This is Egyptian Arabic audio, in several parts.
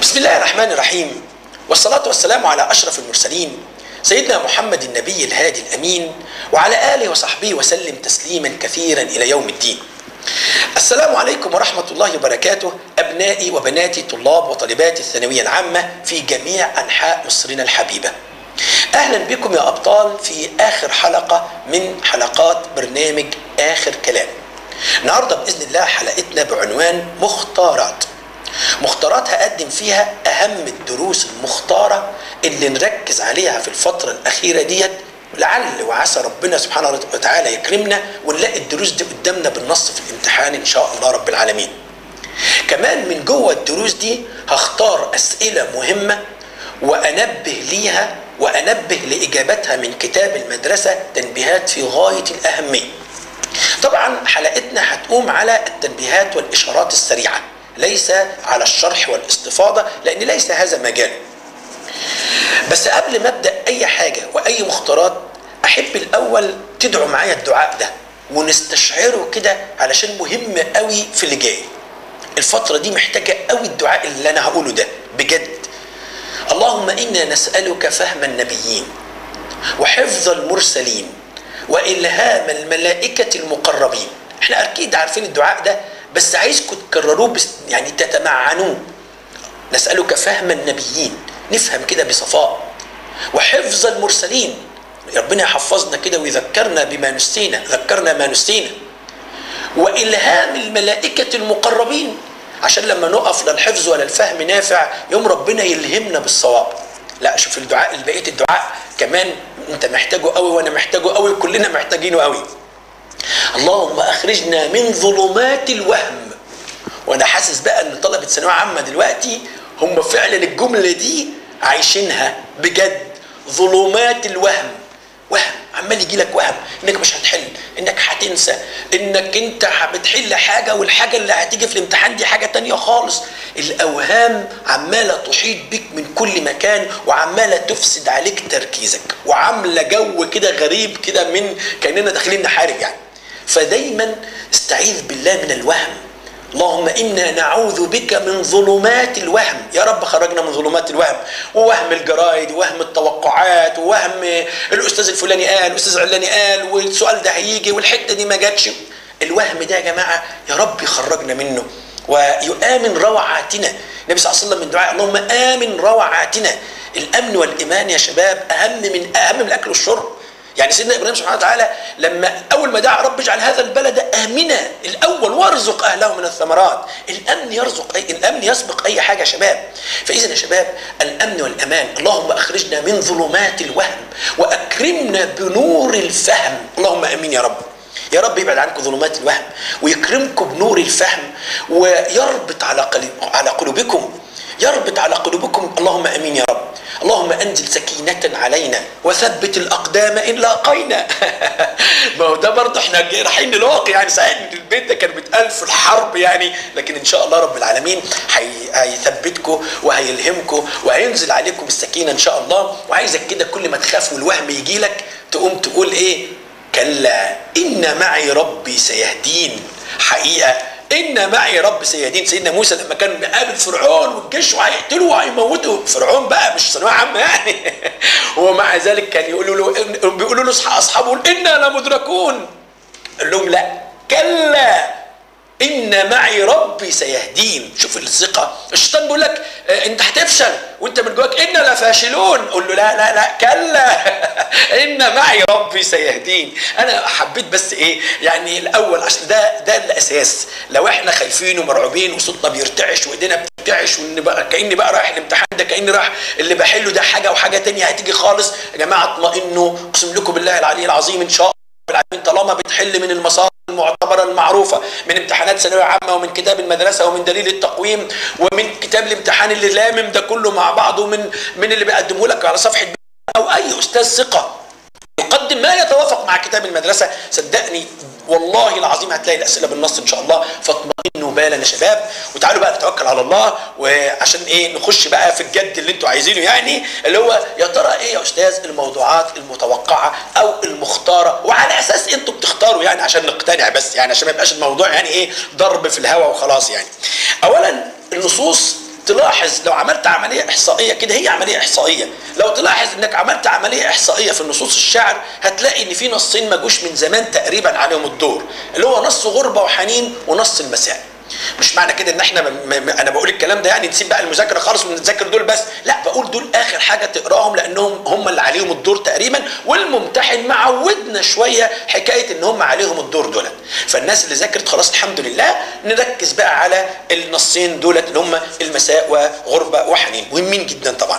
بسم الله الرحمن الرحيم والصلاة والسلام على أشرف المرسلين سيدنا محمد النبي الهادي الأمين وعلى آله وصحبه وسلم تسليما كثيرا إلى يوم الدين السلام عليكم ورحمة الله وبركاته أبنائي وبناتي طلاب وطالبات الثانوية العامة في جميع أنحاء مصرنا الحبيبة أهلا بكم يا أبطال في آخر حلقة من حلقات برنامج آخر كلام النهاردة بإذن الله حلقتنا بعنوان مختارات مختارات هقدم فيها أهم الدروس المختارة اللي نركز عليها في الفترة الأخيرة ديت لعل وعسى ربنا سبحانه وتعالى يكرمنا ونلاقي الدروس دي قدامنا بالنص في الامتحان إن شاء الله رب العالمين كمان من جوه الدروس دي هختار أسئلة مهمة وأنبه ليها وأنبه لإجابتها من كتاب المدرسة تنبيهات في غاية الأهمية طبعا حلقتنا هتقوم على التنبيهات والإشارات السريعة ليس على الشرح والاستفاضة لأن ليس هذا مجاله بس قبل ما أبدأ أي حاجة وأي مختارات أحب الأول تدعوا معايا الدعاء ده ونستشعره كده علشان مهم قوي في اللي جاي الفترة دي محتاجة قوي الدعاء اللي أنا هقوله ده بجد اللهم إنا نسألك فهم النبيين وحفظ المرسلين وإلهام الملائكة المقربين احنا أكيد عارفين الدعاء ده بس عايزكم تكرروه بس يعني تتمعنوه نسألك فهم النبيين نفهم كده بصفاء وحفظ المرسلين ربنا يحفظنا كده ويذكرنا بما نسينا ذكرنا ما نسينا وإلهام الملائكة المقربين عشان لما نقف لا الحفظ ولا الفهم نافع يوم ربنا يلهمنا بالصواب لا شوف الدعاء اللي بقيه الدعاء كمان انت محتاجه قوي وانا محتاجه قوي كلنا محتاجينه قوي اللهم اخرجنا من ظلمات الوهم وانا حاسس بقى ان طلبه ثانويه عامه دلوقتي هم فعلا الجمله دي عايشينها بجد ظلمات الوهم وهم عمال يجي لك وهم انك مش هتحل انك هتنسى انك انت بتحل حاجه والحاجه اللي هتيجي في الامتحان دي حاجه تانية خالص الاوهام عماله تحيط بك من كل مكان وعماله تفسد عليك تركيزك وعامله جو كده غريب كده من كاننا داخلين نحارب يعني فدايما استعيذ بالله من الوهم اللهم انا نعوذ بك من ظلمات الوهم يا رب خرجنا من ظلمات الوهم ووهم الجرايد ووهم التوقعات ووهم الاستاذ الفلاني قال الاستاذ علاني قال والسؤال ده هيجي والحته دي ما جاتش الوهم ده يا جماعه يا رب يخرجنا منه ويؤمن روعاتنا النبي صلى الله عليه وسلم من دعاء اللهم امن روعاتنا الامن والايمان يا شباب اهم من اهم من الاكل والشرب يعني سيدنا ابراهيم سبحانه وتعالى لما اول ما دعا رب اجعل هذا البلد امنا الاول وارزق اهله من الثمرات الامن يرزق اي الامن يسبق اي حاجه يا شباب فاذا يا شباب الامن والامان اللهم اخرجنا من ظلمات الوهم واكرمنا بنور الفهم اللهم امين يا رب يا رب يبعد عنكم ظلمات الوهم ويكرمكم بنور الفهم ويربط على على قلوبكم يربط على قلوبكم اللهم امين يا رب اللهم انزل سكينة علينا وثبت الاقدام ان لاقينا ما هو ده برضه احنا رايحين للواقع يعني ساعات البيت ده كان بيتقال في الحرب يعني لكن ان شاء الله رب العالمين هيثبتكم وهيلهمكم وهينزل عليكم السكينه ان شاء الله وعايزك كده كل ما تخاف والوهم يجي لك تقوم تقول ايه كلا ان معي ربي سيهدين حقيقه ان معي رب سيهدين سيدنا موسى لما كان بيقابل فرعون والجيش وهيقتلوا وهيموتوا فرعون بقى مش ثانويه عامه يعني ومع ذلك كان يقولوا له بيقولوا له اصحابه انا لمدركون قال لهم لا كلا ان معي ربي سيهدين شوف الثقه الشيطان بيقول لك انت هتفشل وانت من جواك انا لفاشلون قول له لا لا لا كلا ان معي ربي سيهدين انا حبيت بس ايه يعني الاول عشان ده ده الاساس لو احنا خايفين ومرعوبين وصوتنا بيرتعش وايدينا بترتعش وان بقى كاني بقى رايح الامتحان ده كاني رايح اللي بحله ده حاجه وحاجه تانية هتيجي خالص يا جماعه اطمئنوا اقسم لكم بالله العلي العظيم ان شاء الله طالما بتحل من المصادر المعتبرة المعروفة من امتحانات ثانوية عامة ومن كتاب المدرسة ومن دليل التقويم ومن كتاب الامتحان اللي لامم ده كله مع بعضه من من اللي بيقدمه لك على صفحة أو أي أستاذ ثقة يقدم ما يتوافق مع كتاب المدرسة صدقني والله العظيم هتلاقي الأسئلة بالنص إن شاء الله فاطمئنوا بالا يا شباب وتعالوا بقى نتوكل على الله وعشان إيه نخش بقى في الجد اللي أنتوا عايزينه يعني اللي هو يا ترى إيه يا أستاذ الموضوعات المتوقعة أو المختارة وعلى أساس أنتوا بتختاروا يعني عشان نقتنع بس يعني عشان ما يبقاش الموضوع يعني إيه ضرب في الهواء وخلاص يعني أولا النصوص تلاحظ لو عملت عملية إحصائية كده هي عملية إحصائية لو تلاحظ إنك عملت عملية إحصائية في نصوص الشعر هتلاقي إن في نصين ما جوش من زمان تقريبا عليهم الدور اللي هو نص غربة وحنين ونص المساء مش معنى كده ان احنا م... م... انا بقول الكلام ده يعني نسيب بقى المذاكره خالص ونذاكر دول بس لا بقول دول اخر حاجه تقراهم لانهم هم اللي عليهم الدور تقريبا والممتحن معودنا شويه حكايه ان هم عليهم الدور دول فالناس اللي ذاكرت خلاص الحمد لله نركز بقى على النصين دولت اللي هم المساء وغربه وحنين مهمين جدا طبعا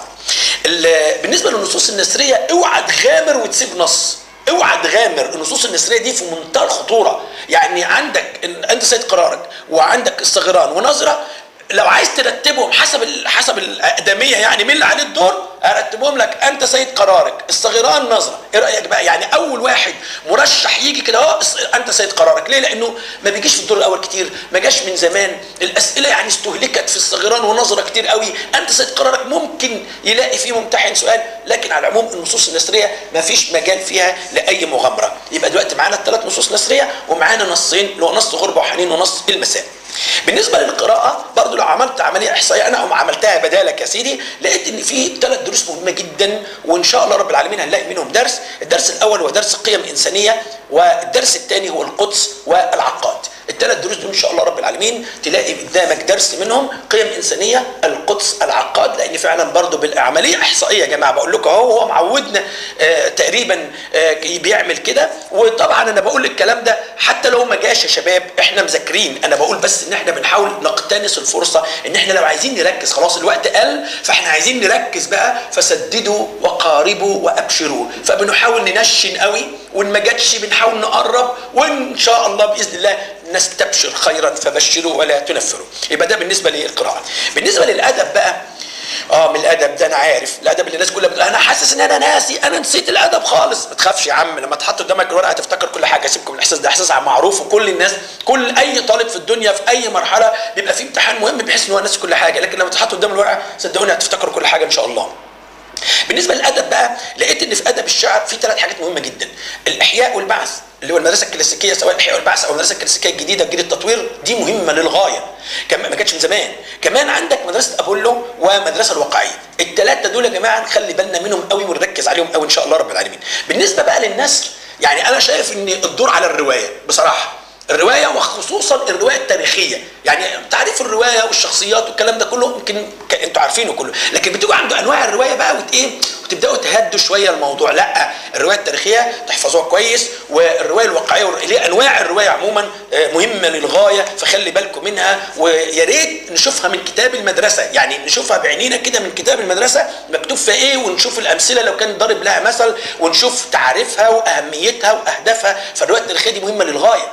بالنسبه للنصوص النثريه اوعى تغامر وتسيب نص اوعى تغامر النصوص النسريه دي في منتهى الخطوره يعني عندك انت سيد قرارك وعندك الصغيران ونظره لو عايز ترتبهم حسب حسب الاقدميه يعني مين اللي عليه الدور ارتبهم لك انت سيد قرارك الصغيران نظره ايه رايك بقى يعني اول واحد مرشح يجي كده اهو انت سيد قرارك ليه لانه ما بيجيش في الدور الاول كتير ما جاش من زمان الاسئله يعني استهلكت في الصغيران ونظره كتير قوي انت سيد قرارك ممكن يلاقي فيه ممتحن سؤال لكن على العموم النصوص النثريه ما فيش مجال فيها لاي مغامره يبقى دلوقتي معانا الثلاث نصوص نثريه ومعانا نصين اللي هو نص غربه وحنين ونص المساء بالنسبه للقراءه برضو لو عملت عمليه احصائيه انا او عملتها بدالك يا سيدي لقيت ان في ثلاث دروس مهمه جدا وان شاء الله رب العالمين هنلاقي منهم درس الدرس الاول هو درس قيم انسانيه والدرس الثاني هو القدس والعقاد الثلاث دروس دول ان شاء الله رب العالمين تلاقي قدامك درس منهم قيم انسانيه القدس العقاد لان فعلا برضه بالعمليه احصائيه يا جماعه بقول لكم اهو هو معودنا آه تقريبا آه بيعمل كده وطبعا انا بقول الكلام ده حتى لو ما جاش يا شباب احنا مذاكرين انا بقول بس ان احنا بنحاول نقتنص الفرصه ان احنا لو عايزين نركز خلاص الوقت قل فاحنا عايزين نركز بقى فسددوا وقاربوا وابشروا فبنحاول ننشن قوي وان ما جاتش بنحاول نقرب وان شاء الله باذن الله نستبشر خيرا فبشروا ولا تنفروا يبقى ده بالنسبه للقراءه بالنسبه للادب بقى اه من الادب ده انا عارف الادب اللي الناس كلها بتقول انا حاسس ان انا ناسي انا نسيت الادب خالص ما تخافش يا عم لما تحط قدامك الورقه هتفتكر كل حاجه سيبكم من الاحساس ده احساس معروف وكل الناس كل اي طالب في الدنيا في اي مرحله بيبقى في امتحان مهم بحيث ان هو ناسي كل حاجه لكن لما تحط قدام الورقه صدقوني هتفتكروا كل حاجه ان شاء الله بالنسبه للادب بقى لقيت ان في ادب الشعر في ثلاث حاجات مهمه جدا الاحياء والبعث اللي هو المدرسه الكلاسيكيه سواء الاحياء والبعث او المدرسه الكلاسيكيه الجديده جيل التطوير دي مهمه للغايه كمان ما كانتش من زمان كمان عندك مدرسه ابولو ومدرسه الواقعيه الثلاثه دول يا جماعه نخلي بالنا منهم قوي ونركز عليهم قوي ان شاء الله رب العالمين بالنسبه بقى للنثر يعني انا شايف ان الدور على الروايه بصراحه الروايه وخصوصا الروايه التاريخيه يعني تعريف الروايه والشخصيات والكلام ده كله يمكن انتوا عارفينه كله لكن بتبقى عنده انواع الروايه بقى وت ايه وتبداوا تهدوا شويه الموضوع لا الروايه التاريخيه تحفظوها كويس والروايه الواقعيه اللي هي انواع الروايه عموما مهمه للغايه فخلي بالكم منها ويا ريت نشوفها من كتاب المدرسه يعني نشوفها بعينينا كده من كتاب المدرسه مكتوب فيها ايه ونشوف الامثله لو كان ضارب لها مثل ونشوف تعريفها واهميتها واهدافها فالروايه التاريخيه دي مهمه للغايه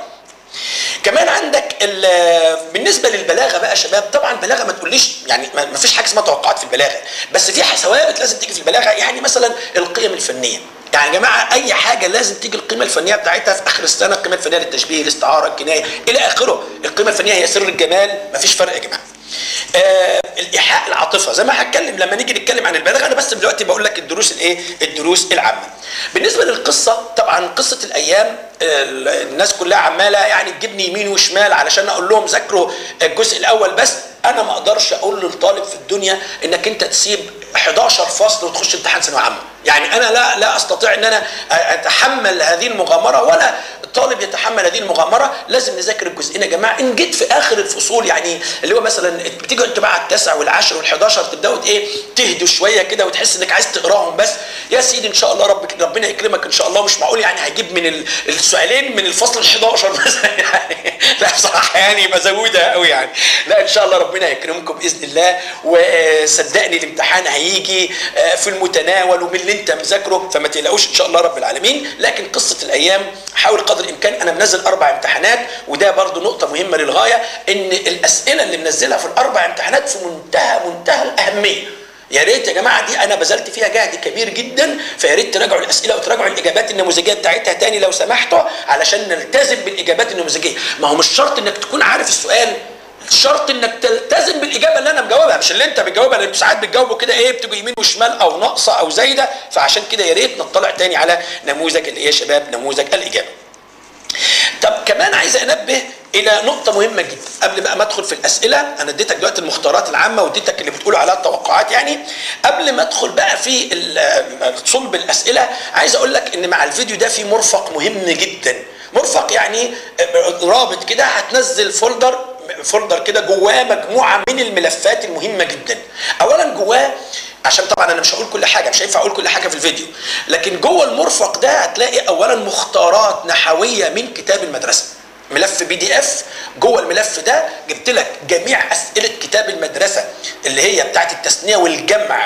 كمان عندك بالنسبه للبلاغه بقى يا شباب طبعا البلاغه ما تقوليش يعني ما فيش حاجه اسمها توقعات في البلاغه بس في ثوابت لازم تيجي في البلاغه يعني مثلا القيم الفنيه يعني يا جماعه اي حاجه لازم تيجي القيمه الفنيه بتاعتها في اخر السنه القيمه الفنيه للتشبيه الاستعاره الكنايه الى اخره القيمه الفنيه هي سر الجمال مفيش فرق يا جماعه آه الايحاء العاطفه زي ما هتكلم لما نيجي نتكلم عن البلاغه انا بس دلوقتي بقول لك الدروس الايه الدروس العامه بالنسبه للقصه طبعا قصه الايام الناس كلها عماله يعني تجيبني يمين وشمال علشان اقول لهم ذاكروا الجزء الاول بس انا ما اقدرش اقول للطالب في الدنيا انك انت تسيب 11 فصل وتخش امتحان ثانويه عامه يعني انا لا لا استطيع ان انا اتحمل هذه المغامره ولا الطالب يتحمل هذه المغامره لازم نذاكر الجزئين يا جماعه ان جيت في اخر الفصول يعني اللي هو مثلا بتيجي انتوا بقى على التاسع والعاشر وال11 تبداوا ايه تهدوا شويه كده وتحس انك عايز تقراهم بس يا سيدي ان شاء الله ربك ربنا يكرمك ان شاء الله مش معقول يعني هجيب من السؤالين من الفصل ال11 مثلا يعني لا بصراحه يعني مزوده قوي يعني لا ان شاء الله ربنا يكرمكم باذن الله وصدقني الامتحان هيجي في المتناول ومن اللي انت مذاكره فما تقلقوش ان شاء الله رب العالمين لكن قصه الايام حاول قدر الامكان انا منزل اربع امتحانات وده برضو نقطه مهمه للغايه ان الاسئله اللي منزلها في الاربع امتحانات في منتهى منتهى الاهميه يا ريت يا جماعه دي انا بذلت فيها جهد كبير جدا فيا ريت تراجعوا الاسئله وتراجعوا الاجابات النموذجيه بتاعتها تاني لو سمحتوا علشان نلتزم بالاجابات النموذجيه ما هو مش شرط انك تكون عارف السؤال شرط انك تلتزم بالاجابه اللي انا مجاوبها مش اللي انت بتجاوبها لان ساعات بتجاوبوا كده ايه بتجوا يمين وشمال او ناقصه او زايده فعشان كده يا ريت نطلع تاني على نموذج الايه يا شباب نموذج الاجابه طب كمان عايز انبه الى نقطه مهمه جدا قبل بقى ما ادخل في الاسئله انا اديتك دلوقتي المختارات العامه واديتك اللي بتقولوا عليها التوقعات يعني قبل ما ادخل بقى في ال- صلب الاسئله عايز اقول لك ان مع الفيديو ده في مرفق مهم جدا مرفق يعني رابط كده هتنزل فولدر فولدر كده جواه مجموعه من الملفات المهمه جدا اولا جواه عشان طبعا انا مش هقول كل حاجه مش هينفع اقول كل حاجه في الفيديو لكن جوه المرفق ده هتلاقي اولا مختارات نحويه من كتاب المدرسه ملف بي دي اف جوه الملف ده جبت لك جميع اسئله كتاب المدرسه اللي هي بتاعت التثنيه والجمع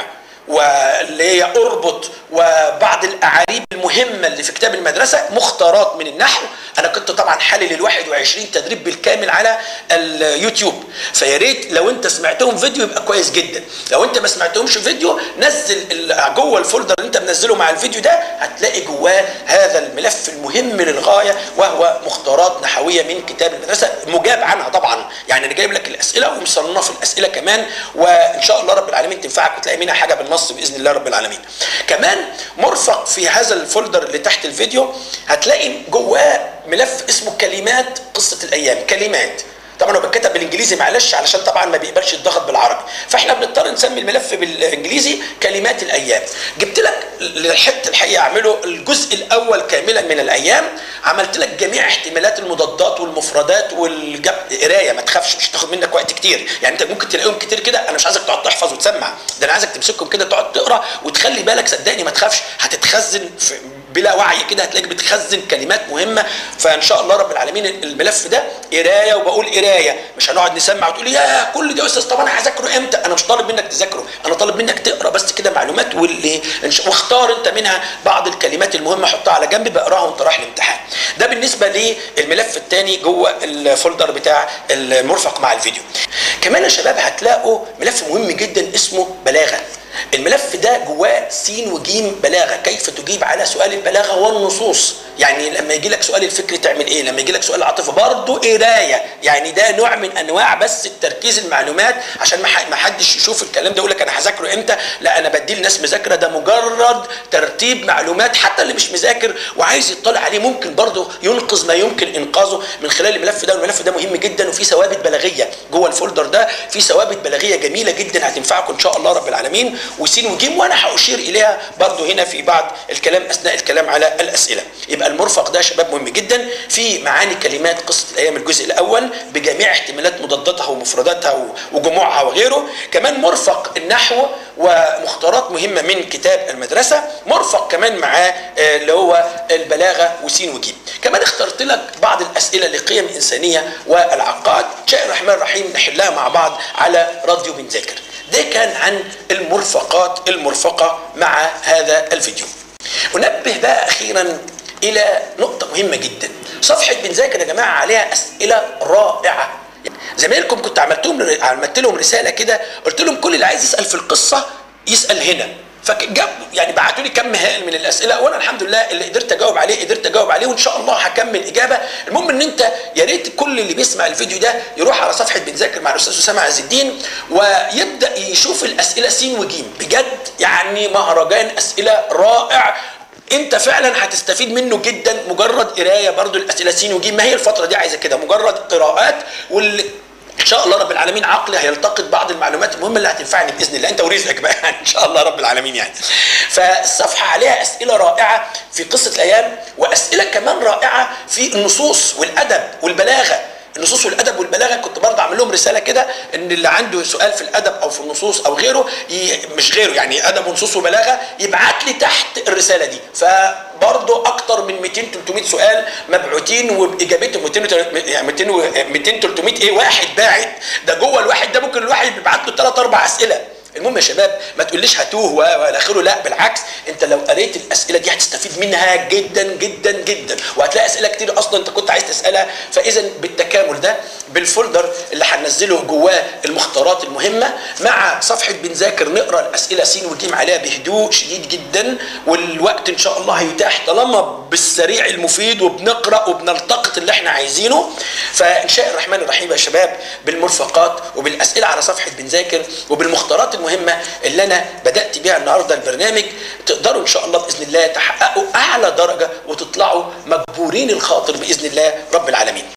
واللي هي اربط وبعض الاعاريب المهمه اللي في كتاب المدرسه مختارات من النحو انا كنت طبعا حلل ال 21 تدريب بالكامل على اليوتيوب فيا ريت لو انت سمعتهم فيديو يبقى كويس جدا لو انت ما سمعتهمش فيديو نزل ال- جوه الفولدر اللي انت منزله مع الفيديو ده هتلاقي جواه هذا الملف المهم للغايه وهو مختارات نحويه من كتاب المدرسه مجاب عنها طبعا يعني انا جايب لك الاسئله ومصنف الاسئله كمان وان شاء الله رب العالمين تنفعك وتلاقي منها حاجه بالنص باذن الله رب العالمين كمان مرفق في هذا الفولدر اللي تحت الفيديو هتلاقي جواه ملف اسمه كلمات قصه الايام كلمات طبعا هو بيتكتب بالانجليزي معلش علشان طبعا ما بيقبلش الضغط بالعربي فاحنا بنضطر نسمي الملف بالانجليزي كلمات الايام جبت لك لحقت الحقيقه اعمله الجزء الاول كاملا من الايام عملت لك جميع احتمالات المضادات والمفردات والقرايه ما تخافش مش هتاخد منك وقت كتير يعني انت ممكن تلاقيهم كتير كده انا مش عايزك تقعد تحفظ وتسمع ده انا عايزك تمسكهم كده تقعد تقرا وتخلي بالك صدقني ما تخافش هتتخزن في بلا وعي كده هتلاقيك بتخزن كلمات مهمه فان شاء الله رب العالمين الملف ده قرايه وبقول قرايه مش هنقعد نسمع وتقول يا كل ده يا استاذ طب انا هذاكره امتى انا مش طالب منك تذاكره انا طالب منك تقرا بس كده معلومات واللي واختار انت منها بعض الكلمات المهمه حطها على جنب بقراها وانت رايح الامتحان ده بالنسبه للملف الثاني جوه الفولدر بتاع المرفق مع الفيديو كمان يا شباب هتلاقوا ملف مهم جدا اسمه بلاغه الملف ده جواه سين وجيم بلاغه كيف تجيب على سؤال البلاغه والنصوص يعني لما يجي لك سؤال الفكر تعمل ايه لما يجي لك سؤال العاطفه برضه قرايه يعني ده نوع من انواع بس التركيز المعلومات عشان ما ح- ما حدش يشوف الكلام ده يقول لك انا هذاكره امتى لا انا بديه لناس مذاكره ده مجرد ترتيب معلومات حتى اللي مش مذاكر وعايز يطلع عليه ممكن برضه ينقذ ما يمكن انقاذه من خلال الملف ده والملف ده مهم جدا وفيه ثوابت بلاغيه جوه الفولدر ده في ثوابت بلاغيه جميله جدا هتنفعكم ان شاء الله رب العالمين وسين وجيم وانا هاشير اليها برضه هنا في بعض الكلام اثناء الكلام على الاسئله يبقى المرفق ده يا شباب مهم جدا في معاني كلمات قصه الايام الجزء الاول بجميع احتمالات مضاداتها ومفرداتها و- وجموعها وغيره كمان مرفق النحو ومختارات مهمه من كتاب المدرسه مرفق كمان معاه آه، اللي هو البلاغه وسين وجيم كمان اخترت لك بعض الاسئله لقيم الانسانيه والعقائد شاء الرحمن الرحيم نحلها مع بعض على راديو بنذاكر ده كان عن المرفقات المرفقه مع هذا الفيديو انبه بقى اخيرا الى نقطه مهمه جدا صفحه بنذاكر يا جماعه عليها اسئله رائعه زمايلكم كنت عملت لهم عملت لهم رساله كده قلت لهم كل اللي عايز يسال في القصه يسال هنا فجاب يعني بعتوا لي كم هائل من الاسئله وانا الحمد لله اللي قدرت اجاوب عليه قدرت اجاوب عليه وان شاء الله هكمل اجابه المهم ان انت يا ريت كل اللي بيسمع الفيديو ده يروح على صفحه بنذاكر مع الاستاذ اسامه عز الدين ويبدا يشوف الاسئله سين وجيم بجد يعني مهرجان اسئله رائع انت فعلا هتستفيد منه جدا مجرد قرايه برضو الاسئله سين وجيم ما هي الفتره دي عايزه كده مجرد قراءات واللي ان شاء الله رب العالمين عقلي هيلتقط بعض المعلومات المهمه اللي هتنفعني باذن الله انت ورزقك بقى يعني ان شاء الله رب العالمين يعني فالصفحه عليها اسئله رائعه في قصه الايام واسئله كمان رائعه في النصوص والادب والبلاغه النصوص والادب والبلاغه كنت برضه اعمل لهم رساله كده ان اللي عنده سؤال في الادب او في النصوص او غيره ي... مش غيره يعني ادب ونصوص وبلاغه يبعت لي تحت الرساله دي فبرضه اكتر من 200 300 سؤال مبعوتين واجابتهم 200 يعني 200 200 300 ايه واحد باعت ده جوه الواحد ده ممكن الواحد بيبعت له ثلاث اربع اسئله المهم يا شباب ما تقوليش هتوه والى اخره لا بالعكس انت لو قريت الاسئله دي هتستفيد منها جدا جدا جدا وهتلاقي اسئله كتير اصلا انت كنت عايز تسالها فاذا بالتكامل ده بالفولدر اللي هننزله جواه المختارات المهمه مع صفحه بنذاكر نقرا الاسئله سين وجيم عليها بهدوء شديد جدا والوقت ان شاء الله هيتاح طالما بالسريع المفيد وبنقرا وبنلتقط اللي احنا عايزينه فان شاء الرحمن الرحيم يا شباب بالمرفقات وبالاسئله على صفحه بنذاكر وبالمختارات المهمه اللي انا بدات بيها النهارده البرنامج تقدروا ان شاء الله باذن الله تحققوا اعلى درجه وتطلعوا مجبورين الخاطر باذن الله رب العالمين